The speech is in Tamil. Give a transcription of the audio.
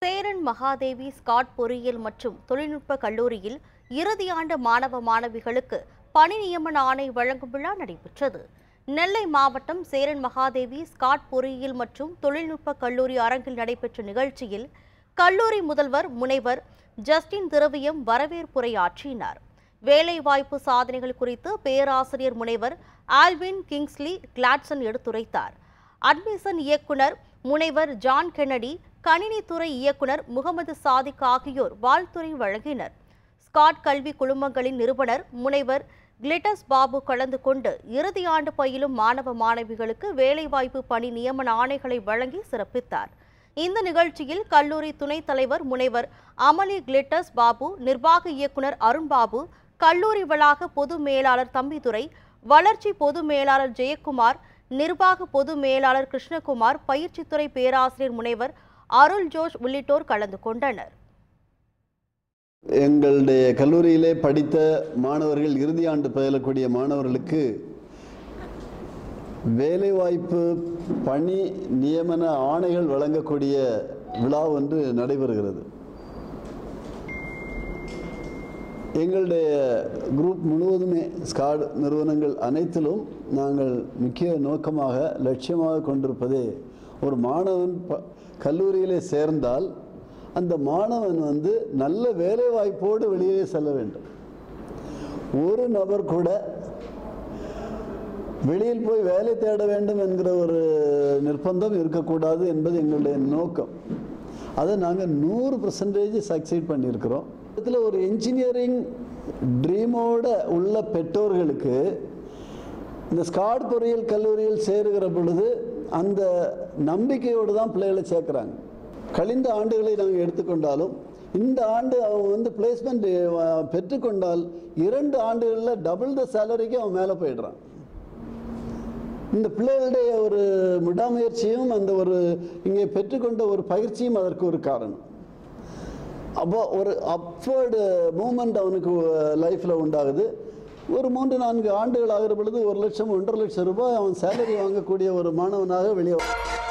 சேரன் மகாதேவி ஸ்காட் பொறியியல் மற்றும் தொழில்நுட்ப கல்லூரியில் இறுதியாண்டு மாணவ மாணவிகளுக்கு பணி நியமன ஆணை வழங்கும் விழா நடைபெற்றது நெல்லை மாவட்டம் சேரன் மகாதேவி ஸ்காட் பொறியியல் மற்றும் தொழில்நுட்ப கல்லூரி அரங்கில் நடைபெற்ற நிகழ்ச்சியில் கல்லூரி முதல்வர் முனைவர் ஜஸ்டின் திரவியம் வரவேற்புரையாற்றினார் வேலைவாய்ப்பு சாதனைகள் குறித்து பேராசிரியர் முனைவர் ஆல்வின் கிங்ஸ்லி கிளாட்சன் எடுத்துரைத்தார் அட்மிஷன் இயக்குனர் முனைவர் ஜான் கென்னடி கணினித்துறை இயக்குனர் முகமது சாதிக் ஆகியோர் வாழ்த்துரை வழங்கினர் ஸ்காட் கல்வி குழுமங்களின் நிறுவனர் முனைவர் கிளிட்டஸ் பாபு கலந்து கொண்டு இறுதியாண்டு பயிலும் மாணவ மாணவிகளுக்கு வேலைவாய்ப்பு பணி நியமன ஆணைகளை வழங்கி சிறப்பித்தார் இந்த நிகழ்ச்சியில் கல்லூரி துணைத் தலைவர் முனைவர் அமளி கிளிட்டஸ் பாபு நிர்வாக இயக்குனர் அருண்பாபு கல்லூரி வளாக பொது மேலாளர் தம்பிதுரை வளர்ச்சி பொது மேலாளர் ஜெயக்குமார் நிர்வாக பொது மேலாளர் கிருஷ்ணகுமார் பயிற்சித்துறை பேராசிரியர் முனைவர் அருள் ஜோஷ் உள்ளிட்டோர் கலந்து கொண்டனர் எங்களுடைய கல்லூரியிலே படித்த மாணவர்கள் இறுதி ஆண்டு பயிலக்கூடிய மாணவர்களுக்கு வேலைவாய்ப்பு பணி நியமன ஆணைகள் வழங்கக்கூடிய விழா ஒன்று நடைபெறுகிறது எங்களுடைய குரூப் முழுவதுமே ஸ்காட் நிறுவனங்கள் அனைத்திலும் நாங்கள் முக்கிய நோக்கமாக லட்சியமாக கொண்டிருப்பதே ஒரு மாணவன் ப கல்லூரியிலே சேர்ந்தால் அந்த மாணவன் வந்து நல்ல வேலை வாய்ப்போடு வெளியே செல்ல வேண்டும் ஒரு நபர் கூட வெளியில் போய் வேலை தேட வேண்டும் என்கிற ஒரு நிர்பந்தம் இருக்கக்கூடாது என்பது எங்களுடைய நோக்கம் அதை நாங்கள் நூறு பர்சன்டேஜ் சக்சீட் பண்ணியிருக்கிறோம் இதில் ஒரு இன்ஜினியரிங் ட்ரீமோட உள்ள பெற்றோர்களுக்கு இந்த ஸ்காட் பொறியியல் கல்லூரியில் சேருகிற பொழுது அந்த நம்பிக்கையோடு தான் பிள்ளைகளை சேர்க்குறாங்க கழிந்த ஆண்டுகளை நாங்கள் எடுத்துக்கொண்டாலும் இந்த ஆண்டு அவன் வந்து பிளேஸ்மெண்ட் பெற்றுக்கொண்டால் இரண்டு ஆண்டுகளில் டபுள் த சேலரிக்கு அவன் மேலே போயிடுறான் இந்த பிள்ளைகளுடைய ஒரு விடாமுயற்சியும் அந்த ஒரு இங்கே பெற்றுக்கொண்ட ஒரு பயிற்சியும் அதற்கு ஒரு காரணம் அப்போ ஒரு அப்வர்டு மூமெண்ட் அவனுக்கு லைஃப்பில் உண்டாகுது ஒரு மூன்று நான்கு ஆண்டுகள் ஆகிற பொழுது ஒரு லட்சம் ஒன்றரை லட்சம் ரூபாய் அவன் சேலரி வாங்கக்கூடிய ஒரு மாணவனாக வெளியே